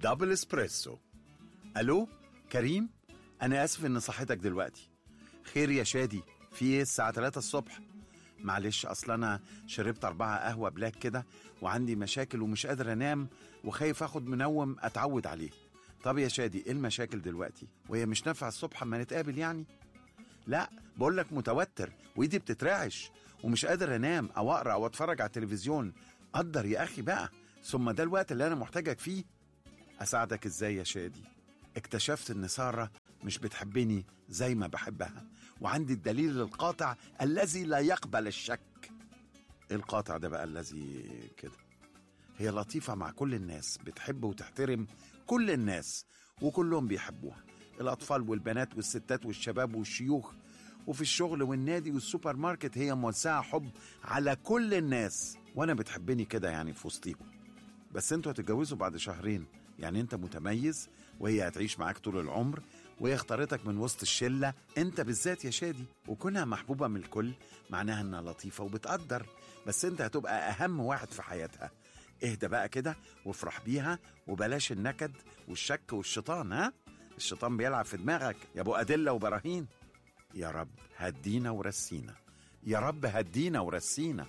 دبل اسبريسو الو كريم انا اسف ان صحتك دلوقتي خير يا شادي في ايه الساعه 3 الصبح معلش اصل انا شربت أربعة قهوة بلاك كده وعندي مشاكل ومش قادر انام وخايف اخد منوم اتعود عليه طب يا شادي ايه المشاكل دلوقتي وهي مش نافعة الصبح اما نتقابل يعني لا بقول لك متوتر وايدي بتترعش ومش قادر انام او اقرا او اتفرج على التلفزيون قدر يا اخي بقى ثم ده الوقت اللي انا محتاجك فيه اساعدك ازاي يا شادي اكتشفت ان ساره مش بتحبني زي ما بحبها وعندي الدليل القاطع الذي لا يقبل الشك إيه القاطع ده بقى الذي كده هي لطيفة مع كل الناس بتحب وتحترم كل الناس وكلهم بيحبوها الأطفال والبنات والستات والشباب والشيوخ وفي الشغل والنادي والسوبر ماركت هي موزعة حب على كل الناس وأنا بتحبني كده يعني في وسطيهم بس انتوا هتتجوزوا بعد شهرين يعني انت متميز وهي هتعيش معاك طول العمر وهي اختارتك من وسط الشلة انت بالذات يا شادي وكونها محبوبة من الكل معناها انها لطيفة وبتقدر بس انت هتبقى اهم واحد في حياتها اهدى بقى كده وافرح بيها وبلاش النكد والشك والشيطان ها الشيطان بيلعب في دماغك يا ابو أدلة وبراهين يا رب هدينا ورسينا يا رب هدينا ورسينا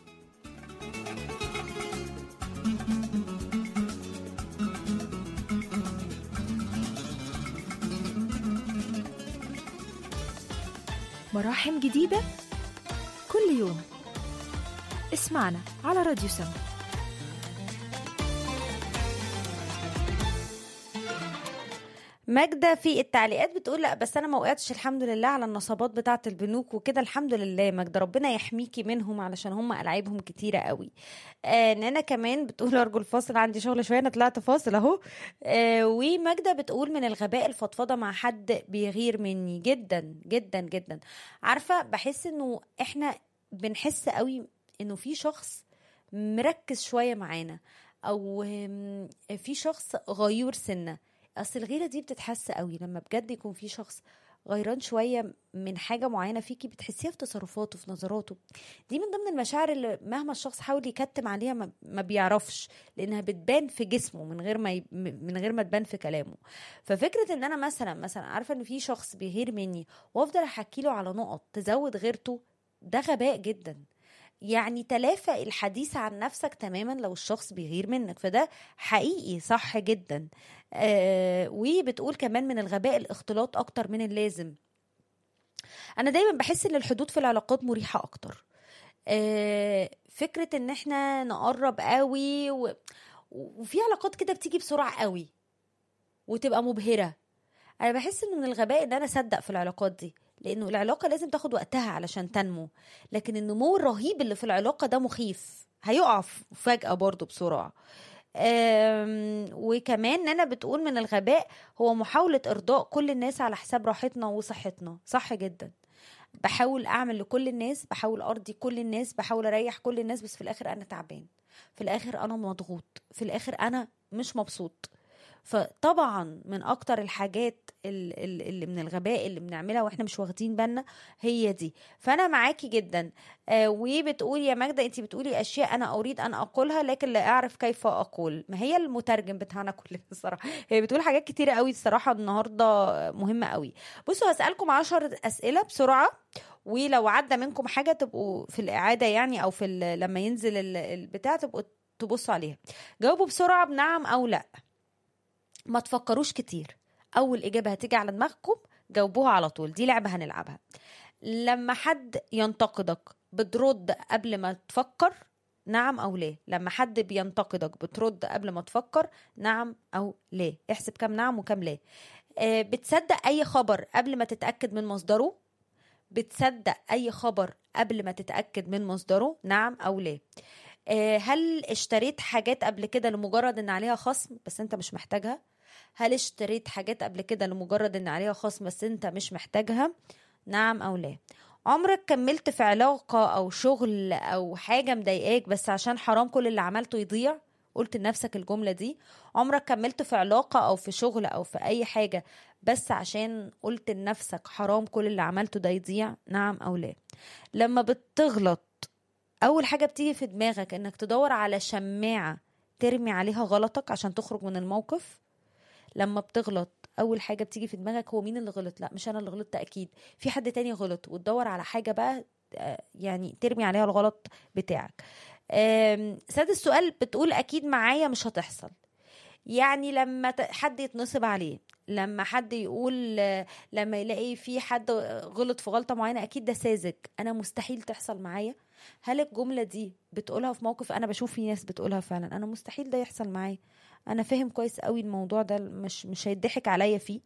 مراحم جديدة كل يوم اسمعنا على راديو سما ماجدة في التعليقات بتقول لا بس انا ما وقعتش الحمد لله على النصابات بتاعة البنوك وكده الحمد لله ماجدة ربنا يحميكي منهم علشان هم العابهم كتيرة قوي آه نانا كمان بتقول ارجو الفاصل عندي شغل شوية انا طلعت فاصل اهو آه وماجدة بتقول من الغباء الفضفضة مع حد بيغير مني جدا جدا جدا عارفة بحس انه احنا بنحس قوي انه في شخص مركز شوية معانا او آم، في شخص غيور سنه اصل الغيره دي بتتحس قوي لما بجد يكون في شخص غيران شويه من حاجه معينه فيكي بتحسيها في تصرفاته في نظراته دي من ضمن المشاعر اللي مهما الشخص حاول يكتم عليها ما, ما بيعرفش لانها بتبان في جسمه من غير ما ي... من غير ما تبان في كلامه ففكره ان انا مثلا مثلا عارفه ان في شخص بيغير مني وافضل احكي له على نقط تزود غيرته ده غباء جدا يعني تلافى الحديث عن نفسك تماما لو الشخص بيغير منك فده حقيقي صح جدا آه وبتقول كمان من الغباء الاختلاط اكتر من اللازم انا دايما بحس ان الحدود في العلاقات مريحه اكتر آه فكره ان احنا نقرب قوي و... وفي علاقات كده بتيجي بسرعه قوي وتبقى مبهره انا بحس انه من الغباء ان انا اصدق في العلاقات دي لانه العلاقه لازم تاخد وقتها علشان تنمو لكن النمو الرهيب اللي في العلاقه ده مخيف هيقع فجاه برضه بسرعه أم، وكمان نانا بتقول من الغباء هو محاولة إرضاء كل الناس على حساب راحتنا وصحتنا صح جدا بحاول أعمل لكل الناس بحاول أرضي كل الناس بحاول أريح كل الناس بس في الآخر أنا تعبان في الآخر أنا مضغوط في الآخر أنا مش مبسوط فطبعا من اكتر الحاجات ال- ال- اللي من الغباء اللي بنعملها واحنا مش واخدين بالنا هي دي فانا معاكي جدا آه وبتقولي يا ماجدة انت بتقولي اشياء انا اريد ان اقولها لكن لا اعرف كيف اقول ما هي المترجم بتاعنا كلنا الصراحه هي بتقول حاجات كتيره قوي الصراحه النهارده مهمه قوي بصوا هسالكم عشر اسئله بسرعه ولو عدى منكم حاجه تبقوا في الاعاده يعني او في ال- لما ينزل ال- البتاع تبقوا تبصوا عليها جاوبوا بسرعه بنعم او لا ما تفكروش كتير اول اجابه هتيجي على دماغكم جاوبوها على طول دي لعبه هنلعبها لما حد ينتقدك بترد قبل ما تفكر نعم او لا لما حد بينتقدك بترد قبل ما تفكر نعم او لا احسب كام نعم وكام لا آه، بتصدق اي خبر قبل ما تتاكد من مصدره بتصدق اي خبر قبل ما تتاكد من مصدره نعم او لا آه، هل اشتريت حاجات قبل كده لمجرد ان عليها خصم بس انت مش محتاجها هل اشتريت حاجات قبل كده لمجرد ان عليها خصم بس انت مش محتاجها نعم او لا عمرك كملت في علاقة او شغل او حاجة مضايقاك بس عشان حرام كل اللي عملته يضيع قلت لنفسك الجملة دي عمرك كملت في علاقة او في شغل او في اي حاجة بس عشان قلت لنفسك حرام كل اللي عملته ده يضيع نعم او لا لما بتغلط اول حاجة بتيجي في دماغك انك تدور على شماعة ترمي عليها غلطك عشان تخرج من الموقف لما بتغلط اول حاجه بتيجي في دماغك هو مين اللي غلط لا مش انا اللي غلطت اكيد في حد تاني غلط وتدور على حاجه بقى آه، يعني ترمي عليها الغلط بتاعك آم، سادس سؤال بتقول اكيد معايا مش هتحصل يعني لما ت- حد يتنصب عليه لما حد يقول آه، لما يلاقي في حد غلط في غلطه معينه اكيد ده ساذج انا مستحيل تحصل معايا هل الجمله دي بتقولها في موقف انا بشوف في ناس بتقولها فعلا انا مستحيل ده يحصل معايا انا فاهم كويس قوي الموضوع ده مش مش هيضحك عليا فيه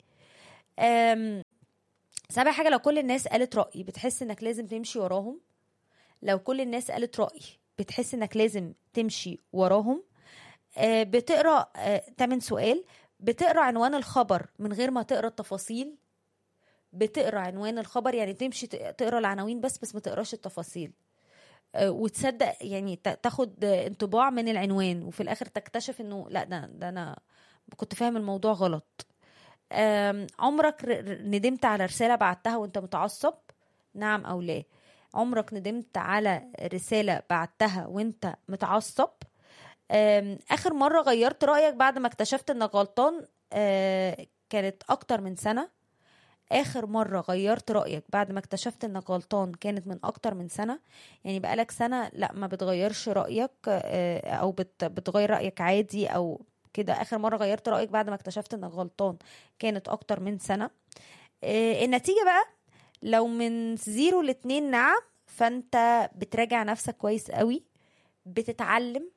أم سابع حاجه لو كل الناس قالت راي بتحس انك لازم تمشي وراهم لو كل الناس قالت راي بتحس انك لازم تمشي وراهم آه، بتقرا آه، تامن سؤال بتقرا عنوان الخبر من غير ما تقرا التفاصيل بتقرا عنوان الخبر يعني تمشي ت- تقرا العناوين بس بس ما تقراش التفاصيل آه، وتصدق يعني تا- تاخد آه، انطباع من العنوان وفي الاخر تكتشف انه لا ده ده انا كنت فاهم الموضوع غلط آم، عمرك ر- ر- ندمت على رسالة بعتها وانت متعصب نعم او لا عمرك ندمت على رسالة بعتها وانت متعصب آم، اخر مرة غيرت رأيك بعد ما اكتشفت انك غلطان آه، كانت اكتر من سنة اخر مرة غيرت رأيك بعد ما اكتشفت انك غلطان كانت من اكتر من سنة يعني بقالك سنة لا ما بتغيرش رأيك آه، او بت بتغير رأيك عادي او كده اخر مرة غيرت رأيك بعد ما اكتشفت انك غلطان كانت اكتر من سنة آه، النتيجة بقى لو من زيرو لاتنين نعم فانت بتراجع نفسك كويس قوي بتتعلم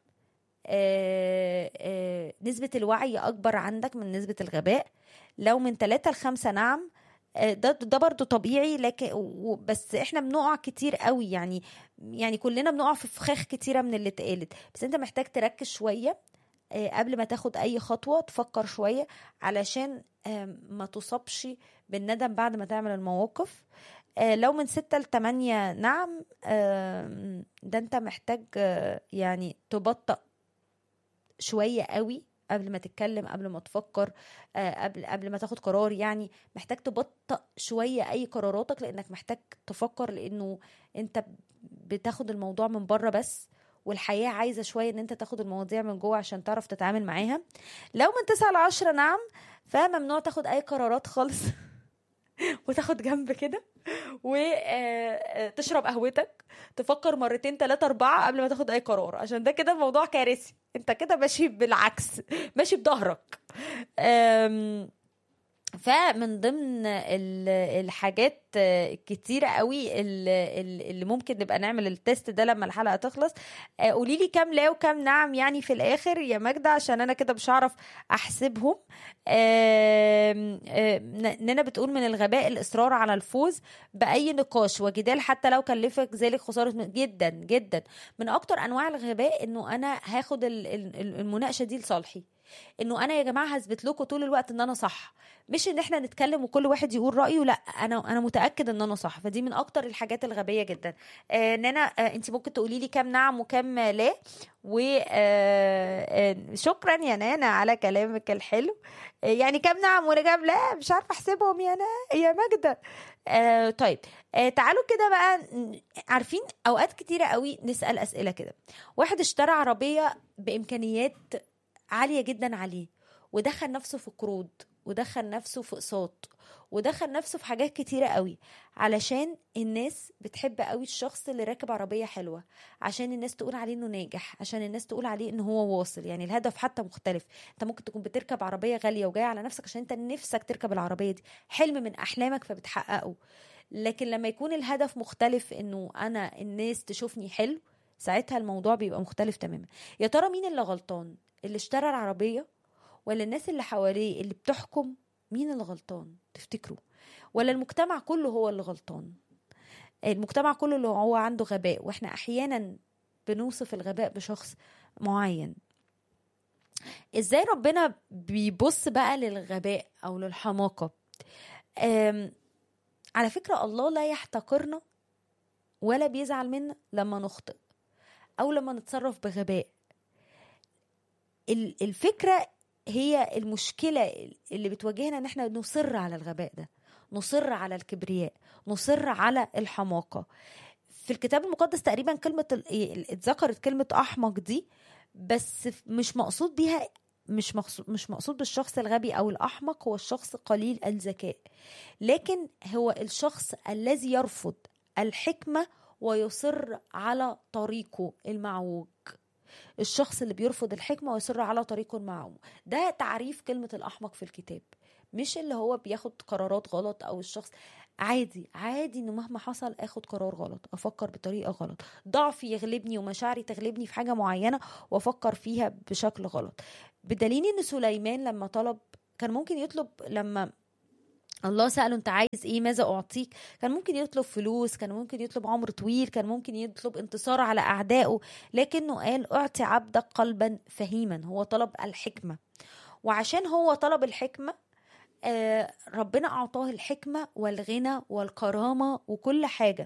آه، آه، نسبة الوعي أكبر عندك من نسبة الغباء لو من ثلاثة لخمسة نعم آه، ده ده برضو طبيعي لكن و- بس احنا بنقع كتير قوي يعني يعني كلنا بنقع في فخاخ كتيرة من اللي اتقالت بس انت محتاج تركز شوية آه، قبل ما تاخد اي خطوة تفكر شوية علشان آه، ما تصابش بالندم بعد ما تعمل المواقف آه، لو من ستة لتمانية نعم آم، ده انت محتاج آه، يعني تبطأ شوية قوي قبل ما تتكلم قبل ما تفكر آه، قبل قبل ما تاخد قرار يعني محتاج تبطأ شوية أي قراراتك لأنك محتاج تفكر لأنه أنت بتاخد الموضوع من بره بس والحياة عايزة شوية ان انت تاخد المواضيع من جوه عشان تعرف تتعامل معاها لو من تسعة لعشرة نعم فممنوع تاخد اي قرارات خالص وتاخد جنب كده وتشرب قهوتك تفكر مرتين تلاتة أربعة قبل ما تاخد أي قرار عشان ده كده الموضوع كارثي أنت كده ماشي بالعكس ماشي بظهرك أم، فمن ضمن ال- الحاجات الكتيرة قوي ال- ال- اللي ممكن نبقى نعمل التست ده لما الحلقة تخلص آه، قولي لي كام لا وكام نعم يعني في الآخر يا ماجدة عشان أنا كده مش هعرف أحسبهم آم، آم، نانا بتقول من الغباء الإصرار على الفوز بأي نقاش وجدال حتى لو كلفك ذلك خسارة جدا جدا من أكتر أنواع الغباء إنه أنا هاخد ال- ال- المناقشة دي لصالحي انه انا يا جماعه هثبت لكم طول الوقت ان انا صح مش ان احنا نتكلم وكل واحد يقول رايه لا انا انا متاكد ان انا صح فدي من اكتر الحاجات الغبيه جدا آه نانا آه انت ممكن تقولي لي كام نعم وكام لا وشكرا يا نانا على كلامك الحلو آه يعني كام نعم وكام لا مش عارفه احسبهم يا نا يا ماجده آه طيب آه تعالوا كده بقى ن- عارفين اوقات كتيره قوي نسال اسئله كده واحد اشترى عربيه بامكانيات عالية جدا عليه ودخل نفسه في قروض ودخل نفسه في اقساط ودخل نفسه في حاجات كتيرة قوي علشان الناس بتحب قوي الشخص اللي راكب عربية حلوة عشان الناس تقول عليه انه ناجح عشان الناس تقول عليه ان هو واصل يعني الهدف حتى مختلف انت ممكن تكون بتركب عربية غالية وجاية على نفسك عشان انت نفسك تركب العربية دي حلم من احلامك فبتحققه لكن لما يكون الهدف مختلف انه انا الناس تشوفني حلو ساعتها الموضوع بيبقى مختلف تماما يا ترى مين اللي غلطان اللي اشترى العربية ولا الناس اللي حواليه اللي بتحكم مين اللي غلطان تفتكروا ولا المجتمع كله هو اللي غلطان المجتمع كله اللي هو عنده غباء واحنا احيانا بنوصف الغباء بشخص معين ازاي ربنا بيبص بقى للغباء او للحماقة أم، على فكرة الله لا يحتقرنا ولا بيزعل منا لما نخطئ او لما نتصرف بغباء ال- الفكرة هي المشكلة اللي بتواجهنا ان احنا نصر على الغباء ده نصر على الكبرياء نصر على الحماقة في الكتاب المقدس تقريبا كلمة ال- اتذكرت كلمة أحمق دي بس مش مقصود بيها مش مقصود مش مقصود بالشخص الغبي او الاحمق هو الشخص قليل الذكاء لكن هو الشخص الذي يرفض الحكمه ويصر على طريقه المعوج الشخص اللي بيرفض الحكمه ويصر على طريقه المعوج ده تعريف كلمه الاحمق في الكتاب مش اللي هو بياخد قرارات غلط او الشخص عادي عادي انه مهما حصل اخد قرار غلط افكر بطريقه غلط ضعفي يغلبني ومشاعري تغلبني في حاجه معينه وافكر فيها بشكل غلط بدليل ان سليمان لما طلب كان ممكن يطلب لما الله سأله انت عايز ايه ماذا اعطيك كان ممكن يطلب فلوس كان ممكن يطلب عمر طويل كان ممكن يطلب انتصار على اعدائه لكنه قال اعطي عبدك قلبا فهيما هو طلب الحكمة وعشان هو طلب الحكمة آه ربنا اعطاه الحكمة والغنى والكرامة وكل حاجة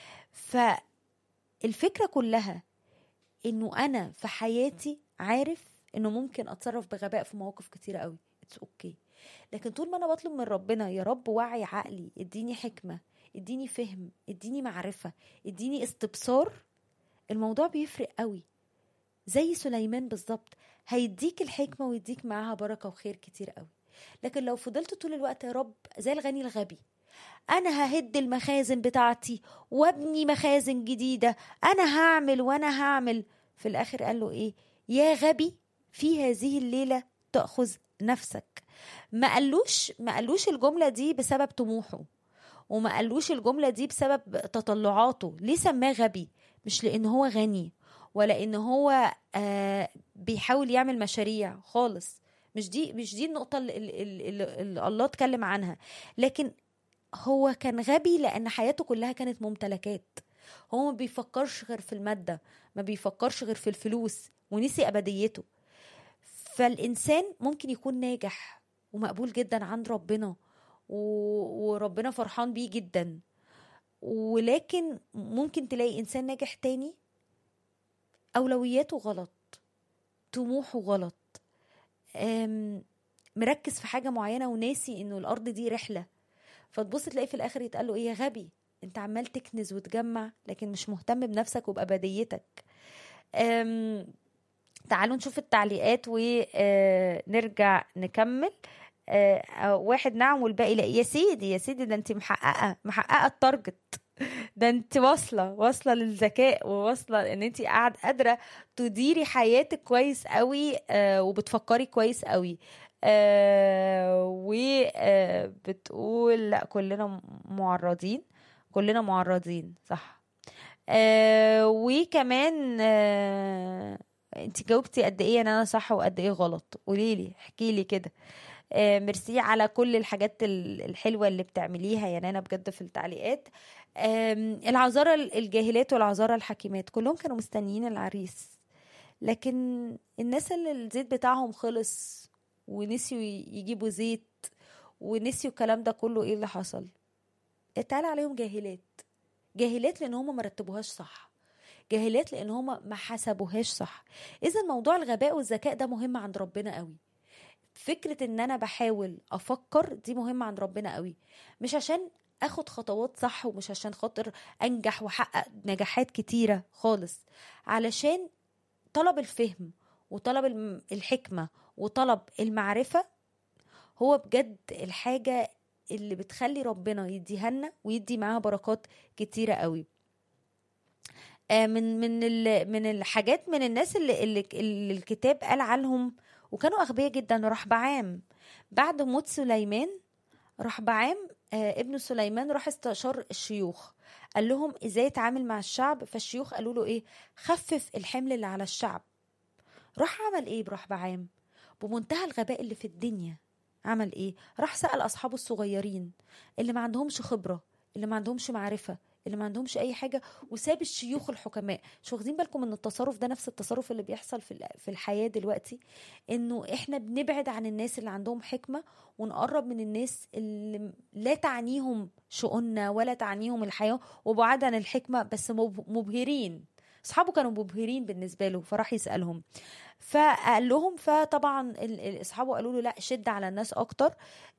فالفكرة كلها انه انا في حياتي عارف انه ممكن اتصرف بغباء في مواقف كتيرة قوي اتس اوكي okay. لكن طول ما انا بطلب من ربنا يا رب وعي عقلي اديني حكمة اديني فهم اديني معرفة اديني استبصار الموضوع بيفرق قوي زي سليمان بالظبط هيديك الحكمة ويديك معاها بركة وخير كتير قوي لكن لو فضلت طول الوقت يا رب زي الغني الغبي انا ههد المخازن بتاعتي وابني مخازن جديدة انا هعمل وانا هعمل في الاخر قال له ايه يا غبي في هذه الليلة تأخذ نفسك ما قالوش ما قالوش الجمله دي بسبب طموحه وما قالوش الجمله دي بسبب تطلعاته ليه سماه غبي مش لان هو غني ولا ان هو آه بيحاول يعمل مشاريع خالص مش دي مش دي النقطه اللي, اللي, اللي الله اتكلم عنها لكن هو كان غبي لان حياته كلها كانت ممتلكات هو ما بيفكرش غير في الماده ما بيفكرش غير في الفلوس ونسي ابديته فالإنسان ممكن يكون ناجح ومقبول جدا عند ربنا و... وربنا فرحان بيه جدا ولكن ممكن تلاقي إنسان ناجح تاني أولوياته غلط طموحه غلط أم... مركز في حاجة معينة وناسي إنه الأرض دي رحلة فتبص تلاقي في الآخر يتقال له إيه يا غبي أنت عمال تكنز وتجمع لكن مش مهتم بنفسك وبأبديتك أم... تعالوا نشوف التعليقات ونرجع نكمل واحد نعم والباقي لا يا سيدي يا سيدي ده انت محققه محققه التارجت ده انت واصله واصله للذكاء وواصله ان انت قاعد قادره تديري حياتك كويس قوي وبتفكري كويس قوي وبتقول لا كلنا معرضين كلنا معرضين صح وكمان انت جاوبتي قد ايه ان انا صح وقد ايه غلط قولي لي احكي لي كده آه ميرسي على كل الحاجات الحلوه اللي بتعمليها يا نانا بجد في التعليقات آه العذارى الجاهلات والعذارى الحكيمات كلهم كانوا مستنيين العريس لكن الناس اللي الزيت بتاعهم خلص ونسيوا يجيبوا زيت ونسيوا الكلام ده كله ايه اللي حصل اتقال عليهم جاهلات جاهلات لان هم مرتبوهاش صح جاهلات لان هما ما حسبوهاش صح اذا موضوع الغباء والذكاء ده مهم عند ربنا قوي فكره ان انا بحاول افكر دي مهمه عند ربنا قوي مش عشان اخد خطوات صح ومش عشان خاطر انجح واحقق نجاحات كتيره خالص علشان طلب الفهم وطلب الحكمه وطلب المعرفه هو بجد الحاجه اللي بتخلي ربنا يديها لنا ويدي معاها بركات كتيره قوي من من من الحاجات من الناس اللي, اللي, اللي الكتاب قال عنهم وكانوا اغبياء جدا رحبعام بعد موت سليمان رحبعام ابن سليمان راح استشار الشيوخ قال لهم ازاي يتعامل مع الشعب فالشيوخ قالوا له ايه خفف الحمل اللي على الشعب راح عمل ايه برحبعام بمنتهى الغباء اللي في الدنيا عمل ايه راح سأل اصحابه الصغيرين اللي ما عندهمش خبرة اللي ما عندهمش معرفة اللي ما عندهمش اي حاجه وساب الشيوخ الحكماء مش واخدين بالكم ان التصرف ده نفس التصرف اللي بيحصل في في الحياه دلوقتي انه احنا بنبعد عن الناس اللي عندهم حكمه ونقرب من الناس اللي لا تعنيهم شؤوننا ولا تعنيهم الحياه وبعاد عن الحكمه بس مبهرين اصحابه كانوا مبهرين بالنسبه له فراح يسالهم فقال لهم فطبعا اصحابه قالوا له لا شد على الناس اكتر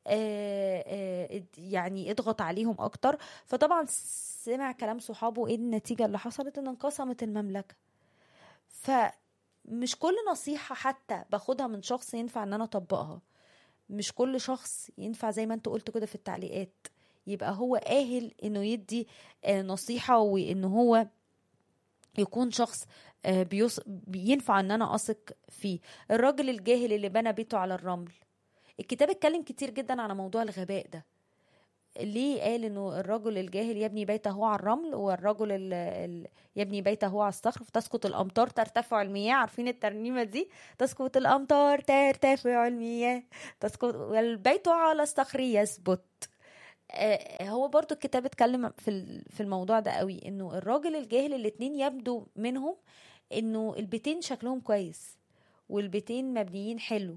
يعني اضغط عليهم اكتر فطبعا سمع كلام صحابه ايه النتيجة اللي حصلت ان انقسمت المملكة ف مش كل نصيحة حتى باخدها من شخص ينفع ان انا اطبقها مش كل شخص ينفع زي ما انت قلت كده في التعليقات يبقى هو اهل انه يدي آه، نصيحة وان هو يكون شخص آه، بيص... بينفع ان انا اثق فيه الراجل الجاهل اللي بنى بيته على الرمل الكتاب اتكلم كتير جدا على موضوع الغباء ده ليه قال انه الرجل الجاهل يبني بيته على الرمل والرجل ال... ال... يبني بيته على الصخر فتسقط الامطار ترتفع المياه عارفين الترنيمه دي تسقط الامطار ترتفع المياه تسقط والبيت على الصخر يثبت آه، هو برضو الكتاب اتكلم في ال- في الموضوع ده قوي انه الراجل الجاهل الاتنين يبدو منهم انه البيتين شكلهم كويس والبيتين مبنيين حلو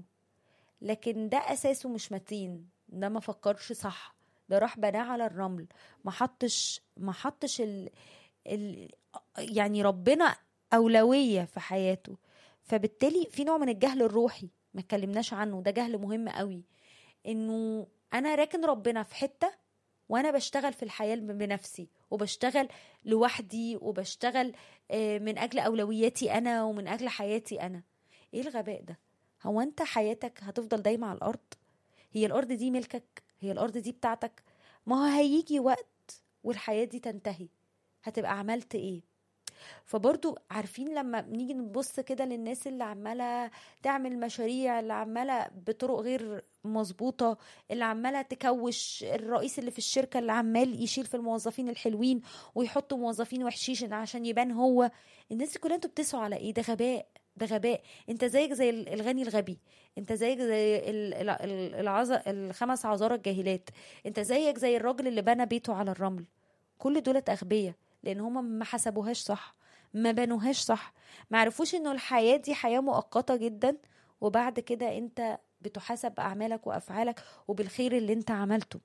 لكن ده اساسه مش متين ده ما فكرش صح ده راح بناه على الرمل ما حطش ما حطش ال... ال... يعني ربنا اولويه في حياته فبالتالي في نوع من الجهل الروحي ما اتكلمناش عنه ده جهل مهم قوي انه انا راكن ربنا في حته وانا بشتغل في الحياه بنفسي وبشتغل لوحدي وبشتغل آه، من اجل اولوياتي انا ومن اجل حياتي انا ايه الغباء ده هو انت حياتك هتفضل دايما على الارض هي الارض دي ملكك هي الارض دي بتاعتك ما هو هيجي وقت والحياه دي تنتهي هتبقى عملت ايه فبرضو عارفين لما بنيجي نبص كده للناس اللي عماله تعمل مشاريع اللي عماله بطرق غير مظبوطه اللي عماله تكوش الرئيس اللي في الشركه اللي عمال يشيل في الموظفين الحلوين ويحط موظفين وحشيش عشان يبان هو الناس دي كلها انتوا بتسعوا على ايه ده غباء ده غباء انت زيك زي الغني الغبي انت زيك زي ال- ال- ال- العظ... الخمس عذارى الجاهلات انت زيك زي الراجل اللي بنى بيته على الرمل كل دولت اغبياء لان هما ما حسبوهاش صح ما بنوهاش صح ما عرفوش انه الحياه دي حياه مؤقته جدا وبعد كده انت بتحاسب باعمالك وافعالك وبالخير اللي انت عملته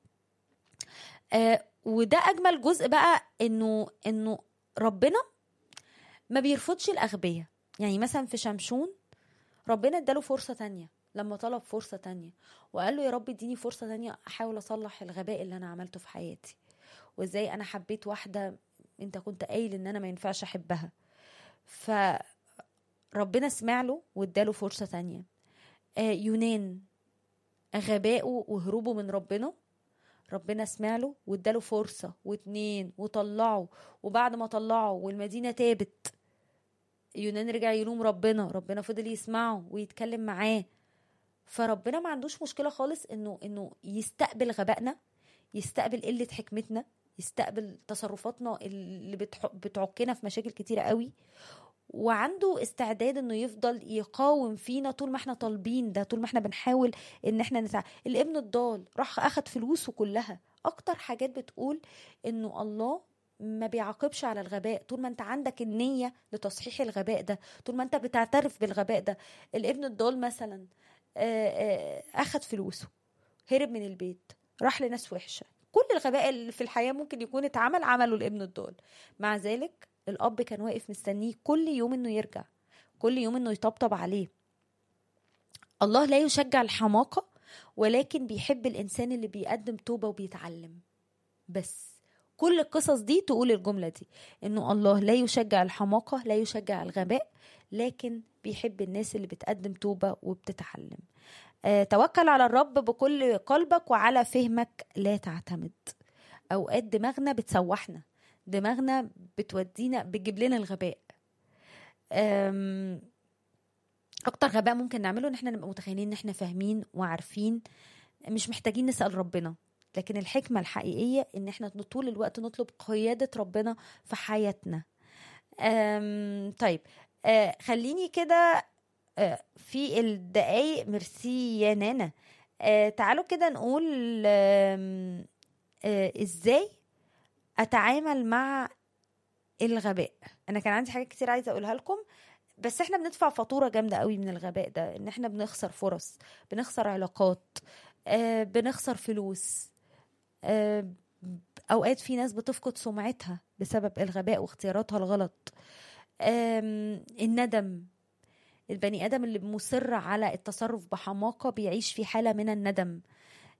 آه وده اجمل جزء بقى انه انه ربنا ما بيرفضش الاغبياء يعني مثلا في شمشون ربنا اداله فرصه تانية لما طلب فرصه تانية وقال له يا رب اديني فرصه تانية احاول اصلح الغباء اللي انا عملته في حياتي وازاي انا حبيت واحده انت كنت قايل ان انا ما ينفعش احبها فربنا سمع له واداله فرصه تانية آه يونان غبائه وهروبه من ربنا ربنا سمع له واداله فرصه واتنين وطلعه وبعد ما طلعه والمدينه تابت يونان رجع يلوم ربنا ربنا فضل يسمعه ويتكلم معاه فربنا ما عندوش مشكله خالص انه انه يستقبل غبائنا يستقبل قله حكمتنا يستقبل تصرفاتنا اللي بتح... بتعكنا في مشاكل كتيرة قوي وعنده استعداد انه يفضل يقاوم فينا طول ما احنا طالبين ده طول ما احنا بنحاول ان احنا نتع... الابن الضال راح اخد فلوسه كلها اكتر حاجات بتقول انه الله ما بيعاقبش على الغباء طول ما انت عندك النية لتصحيح الغباء ده طول ما انت بتعترف بالغباء ده الابن الضال مثلا آه، آه، اخد فلوسه هرب من البيت راح لناس وحشة كل الغباء اللي في الحياة ممكن يكون اتعمل عمله الابن الضال مع ذلك الأب كان واقف مستنيه كل يوم إنه يرجع كل يوم إنه يطبطب عليه الله لا يشجع الحماقة ولكن بيحب الإنسان اللي بيقدم توبة وبيتعلم بس كل القصص دي تقول الجملة دي إنه الله لا يشجع الحماقة لا يشجع الغباء لكن بيحب الناس اللي بتقدم توبة وبتتعلم آه، توكل على الرب بكل قلبك وعلى فهمك لا تعتمد اوقات دماغنا بتسوحنا دماغنا بتودينا بتجيب لنا الغباء أم، اكتر غباء ممكن نعمله ان احنا نبقى متخيلين ان احنا فاهمين وعارفين مش محتاجين نسال ربنا لكن الحكمه الحقيقيه ان احنا طول الوقت نطلب قياده ربنا في حياتنا أم، طيب آه، خليني كده آه، في الدقايق ميرسي يا نانا آه، تعالوا كده نقول آم، آه، ازاي اتعامل مع الغباء انا كان عندي حاجات كتير عايزه اقولها لكم بس احنا بندفع فاتوره جامده قوي من الغباء ده ان احنا بنخسر فرص بنخسر علاقات آه، بنخسر فلوس آه، اوقات في ناس بتفقد سمعتها بسبب الغباء واختياراتها الغلط آم، الندم البني ادم اللي مصر على التصرف بحماقه بيعيش في حاله من الندم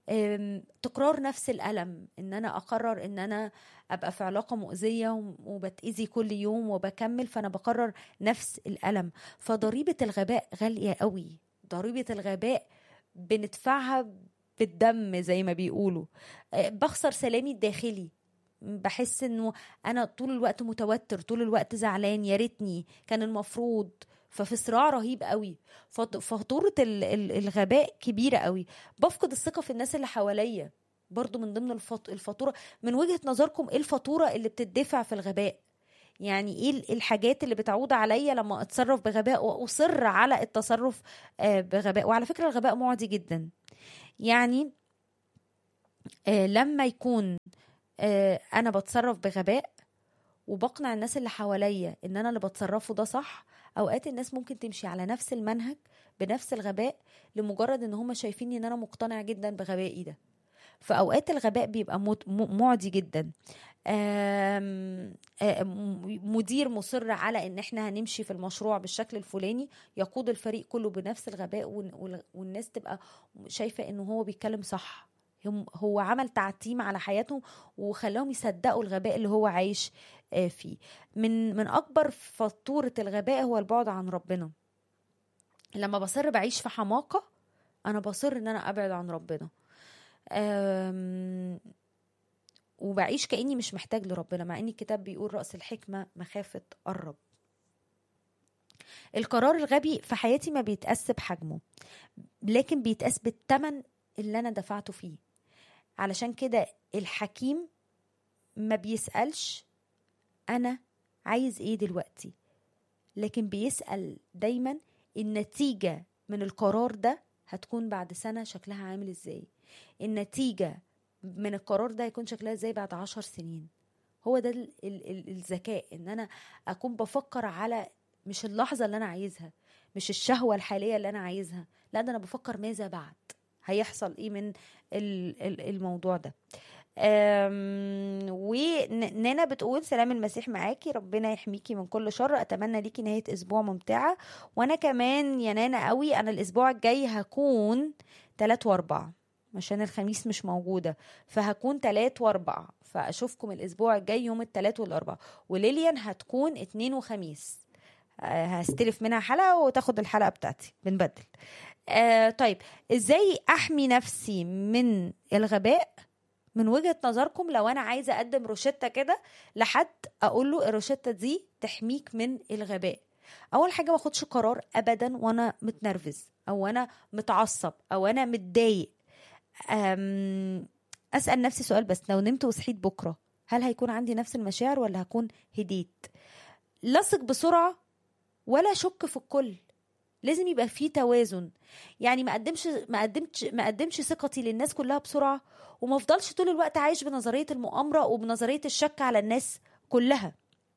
أم، تكرار نفس الألم إن أنا أقرر إن أنا أبقى في علاقة مؤذية وم- وبتأذي كل يوم وبكمل فأنا بقرر نفس الألم فضريبة الغباء غالية قوي ضريبة الغباء بندفعها بالدم زي ما بيقولوا أه، بخسر سلامي الداخلي بحس انه انا طول الوقت متوتر طول الوقت زعلان يا ريتني كان المفروض ففي صراع رهيب قوي فط- فخطورة ال- ال- الغباء كبيرة قوي بفقد الثقة في الناس اللي حواليا برضو من ضمن الفط- الفاتورة من وجهة نظركم ايه الفاتورة اللي بتدفع في الغباء يعني ايه ال- الحاجات اللي بتعود عليا لما اتصرف بغباء واصر على التصرف آه، بغباء وعلى فكرة الغباء معدي جدا يعني آه، لما يكون آه، انا بتصرف بغباء وبقنع الناس اللي حواليا ان انا اللي بتصرفه ده صح اوقات الناس ممكن تمشي على نفس المنهج بنفس الغباء لمجرد ان هم شايفيني ان انا مقتنع جدا بغبائي ده فاوقات الغباء بيبقى مت- م- معدي جدا آم، آم، مدير مصر على ان احنا هنمشي في المشروع بالشكل الفلاني يقود الفريق كله بنفس الغباء وال- وال- والناس تبقى شايفه انه هو بيتكلم صح هم- هو عمل تعتيم على حياتهم وخلاهم يصدقوا الغباء اللي هو عايش آه، فيه من من اكبر فاتوره الغباء هو البعد عن ربنا لما بصر بعيش في حماقه انا بصر ان انا ابعد عن ربنا أم، وبعيش كاني مش محتاج لربنا مع ان الكتاب بيقول راس الحكمه مخافه الرب القرار الغبي في حياتي ما بيتقاس بحجمه لكن بيتقاس بالثمن اللي انا دفعته فيه علشان كده الحكيم ما بيسألش أنا عايز إيه دلوقتي لكن بيسأل دايما النتيجة من القرار ده هتكون بعد سنة شكلها عامل إزاي النتيجة من القرار ده هيكون شكلها إزاي بعد عشر سنين هو ده ال- ال- ال- الذكاء إن أنا أكون بفكر على مش اللحظة اللي أنا عايزها مش الشهوة الحالية اللي أنا عايزها لا ده أنا بفكر ماذا بعد هيحصل إيه من ال- ال- الموضوع ده أم، ونانا بتقول سلام المسيح معاكي ربنا يحميكي من كل شر اتمنى ليكي نهايه اسبوع ممتعه وانا كمان يا نانا قوي انا الاسبوع الجاي هكون تلات واربع عشان الخميس مش موجوده فهكون تلات واربع فاشوفكم الاسبوع الجاي يوم التلات والاربع وليليان هتكون اتنين وخميس آه، هستلف منها حلقه وتاخد الحلقه بتاعتي بنبدل آه طيب ازاي احمي نفسي من الغباء من وجهة نظركم لو انا عايزة اقدم روشتة كده لحد اقول له الروشتة دي تحميك من الغباء اول حاجة ما اخدش قرار ابدا وانا متنرفز او انا متعصب او انا متضايق أم، اسال نفسي سؤال بس لو نمت وصحيت بكره هل هيكون عندي نفس المشاعر ولا هكون هديت لصق بسرعه ولا اشك في الكل لازم يبقى في توازن يعني ما اقدمش ما قدمتش ما اقدمش ثقتي للناس كلها بسرعه وما افضلش طول الوقت عايش بنظريه المؤامره وبنظريه الشك على الناس كلها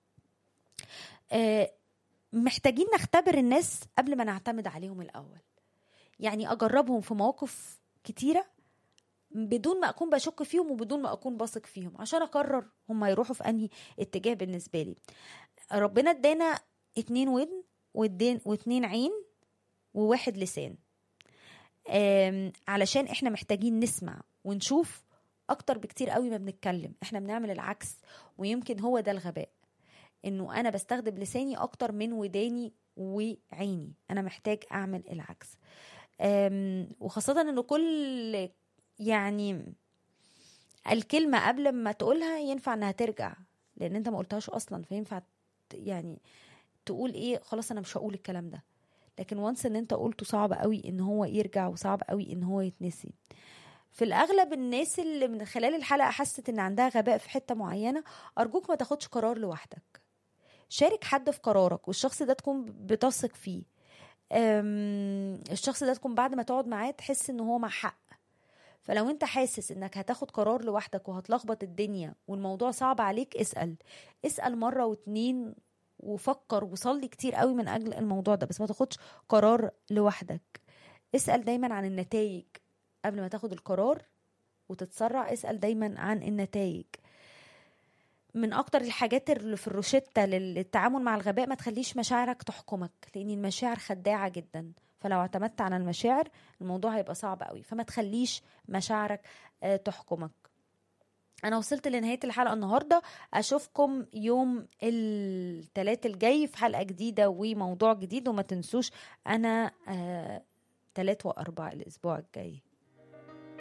آه، محتاجين نختبر الناس قبل ما نعتمد عليهم الاول يعني اجربهم في مواقف كتيره بدون ما اكون بشك فيهم وبدون ما اكون بثق فيهم عشان اقرر هم هيروحوا في انهي اتجاه بالنسبه لي ربنا ادانا اتنين ودن وادين- واتنين عين وواحد لسان آم، علشان احنا محتاجين نسمع ونشوف اكتر بكتير قوي ما بنتكلم احنا بنعمل العكس ويمكن هو ده الغباء انه انا بستخدم لساني اكتر من وداني وعيني انا محتاج اعمل العكس آم، وخاصة انه كل يعني الكلمة قبل ما تقولها ينفع انها ترجع لان انت ما قلتهاش اصلا فينفع ت- يعني تقول ايه خلاص انا مش هقول الكلام ده لكن وانس ان انت قلته صعب قوي ان هو يرجع وصعب قوي ان هو يتنسي في الاغلب الناس اللي من خلال الحلقه حست ان عندها غباء في حته معينه ارجوك ما تاخدش قرار لوحدك شارك حد في قرارك والشخص ده تكون بتثق فيه أم، الشخص ده تكون بعد ما تقعد معاه تحس ان هو مع حق فلو انت حاسس انك هتاخد قرار لوحدك وهتلخبط الدنيا والموضوع صعب عليك اسأل اسأل مرة واتنين وفكر وصلي كتير قوي من اجل الموضوع ده بس ما تاخدش قرار لوحدك اسأل دايما عن النتائج قبل ما تاخد القرار وتتسرع اسأل دايما عن النتائج من اكتر الحاجات اللي في الروشتة للتعامل مع الغباء ما تخليش مشاعرك تحكمك لان المشاعر خداعة جدا فلو اعتمدت على المشاعر الموضوع هيبقى صعب قوي فما تخليش مشاعرك آه، تحكمك انا وصلت لنهايه الحلقه النهارده اشوفكم يوم الثلاث الجاي في حلقه جديده وموضوع جديد وما تنسوش انا آه تلات واربع الاسبوع الجاي